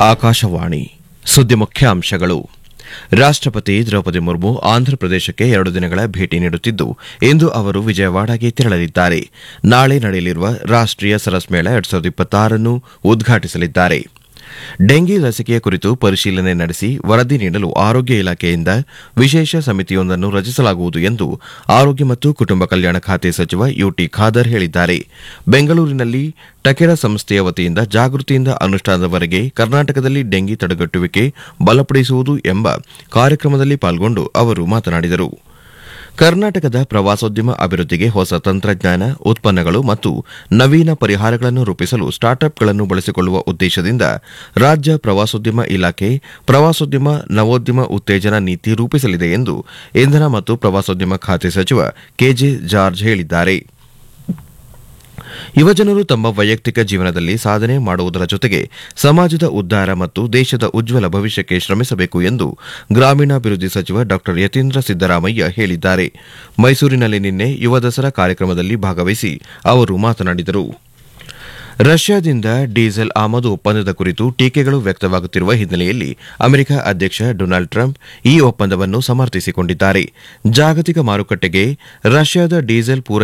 ಆಕಾಶವಾಣಿ ಸುದ್ದಿ ಮುಖ್ಯಾಂಶಗಳು ರಾಷ್ಟ್ರಪತಿ ದ್ರೌಪದಿ ಮುರ್ಮು ಆಂಧ್ರಪ್ರದೇಶಕ್ಕೆ ಎರಡು ದಿನಗಳ ಭೇಟಿ ನೀಡುತ್ತಿದ್ದು ಇಂದು ಅವರು ವಿಜಯವಾಡಗೆ ತೆರಳಲಿದ್ದಾರೆ ನಾಳೆ ನಡೆಯಲಿರುವ ರಾಷ್ಟ್ರೀಯ ಸರಸ್ ಮೇಳ ಎರಡ್ ಸಾವಿರದ ಇಪ್ಪತ್ತಾರನ್ನು ಉದ್ಘಾಟಿಸಲಿದ್ದಾರೆ ಡೆಂಗಿ ಲಸಿಕೆಯ ಕುರಿತು ಪರಿಶೀಲನೆ ನಡೆಸಿ ವರದಿ ನೀಡಲು ಆರೋಗ್ಯ ಇಲಾಖೆಯಿಂದ ವಿಶೇಷ ಸಮಿತಿಯೊಂದನ್ನು ರಚಿಸಲಾಗುವುದು ಎಂದು ಆರೋಗ್ಯ ಮತ್ತು ಕುಟುಂಬ ಕಲ್ಯಾಣ ಖಾತೆ ಸಚಿವ ಯುಟಿ ಖಾದರ್ ಹೇಳಿದ್ದಾರೆ ಬೆಂಗಳೂರಿನಲ್ಲಿ ಟಕೆರಾ ಸಂಸ್ಥೆಯ ವತಿಯಿಂದ ಜಾಗೃತಿಯಿಂದ ಅನುಷ್ಠಾನದವರೆಗೆ ಕರ್ನಾಟಕದಲ್ಲಿ ಡೆಂಗಿ ತಡೆಗಟ್ಟುವಿಕೆ ಬಲಪಡಿಸುವುದು ಎಂಬ ಕಾರ್ಯಕ್ರಮದಲ್ಲಿ ಪಾಲ್ಗೊಂಡು ಅವರು ಮಾತನಾಡಿದರು ಕರ್ನಾಟಕದ ಪ್ರವಾಸೋದ್ಯಮ ಅಭಿವೃದ್ಧಿಗೆ ಹೊಸ ತಂತ್ರಜ್ಞಾನ ಉತ್ಪನ್ನಗಳು ಮತ್ತು ನವೀನ ಪರಿಹಾರಗಳನ್ನು ರೂಪಿಸಲು ಸ್ಟಾರ್ಟ್ಅಪ್ಗಳನ್ನು ಬಳಸಿಕೊಳ್ಳುವ ಉದ್ದೇಶದಿಂದ ರಾಜ್ಯ ಪ್ರವಾಸೋದ್ಯಮ ಇಲಾಖೆ ಪ್ರವಾಸೋದ್ಯಮ ನವೋದ್ಯಮ ಉತ್ತೇಜನ ನೀತಿ ರೂಪಿಸಲಿದೆ ಎಂದು ಇಂಧನ ಮತ್ತು ಪ್ರವಾಸೋದ್ಯಮ ಖಾತೆ ಸಚಿವ ಕೆಜೆ ಜಾರ್ಜ್ ಹೇಳಿದ್ದಾರೆ ಯುವಜನರು ತಮ್ಮ ವೈಯಕ್ತಿಕ ಜೀವನದಲ್ಲಿ ಸಾಧನೆ ಮಾಡುವುದರ ಜೊತೆಗೆ ಸಮಾಜದ ಉದ್ಧಾರ ಮತ್ತು ದೇಶದ ಉಜ್ವಲ ಭವಿಷ್ಯಕ್ಕೆ ಶ್ರಮಿಸಬೇಕು ಎಂದು ಗ್ರಾಮೀಣಾಭಿವೃದ್ಧಿ ಸಚಿವ ಡಾ ಯತೀಂದ್ರ ಸಿದ್ದರಾಮಯ್ಯ ಹೇಳಿದ್ದಾರೆ ಮೈಸೂರಿನಲ್ಲಿ ನಿನ್ನೆ ಯುವ ದಸರಾ ಕಾರ್ಯಕ್ರಮದಲ್ಲಿ ಭಾಗವಹಿಸಿ ಅವರು ಮಾತನಾಡಿದರು ರಷ್ಯಾದಿಂದ ಡೀಸೆಲ್ ಆಮದು ಒಪ್ಪಂದದ ಕುರಿತು ಟೀಕೆಗಳು ವ್ಯಕ್ತವಾಗುತ್ತಿರುವ ಹಿನ್ನೆಲೆಯಲ್ಲಿ ಅಮೆರಿಕ ಅಧ್ಯಕ್ಷ ಡೊನಾಲ್ಡ್ ಟ್ರಂಪ್ ಈ ಒಪ್ಪಂದವನ್ನು ಸಮರ್ಥಿಸಿಕೊಂಡಿದ್ದಾರೆ ಜಾಗತಿಕ ಮಾರುಕಟ್ಟೆಗೆ ರಷ್ಯಾದ ಡೀಸೆಲ್ ಪೂರೈಕೆ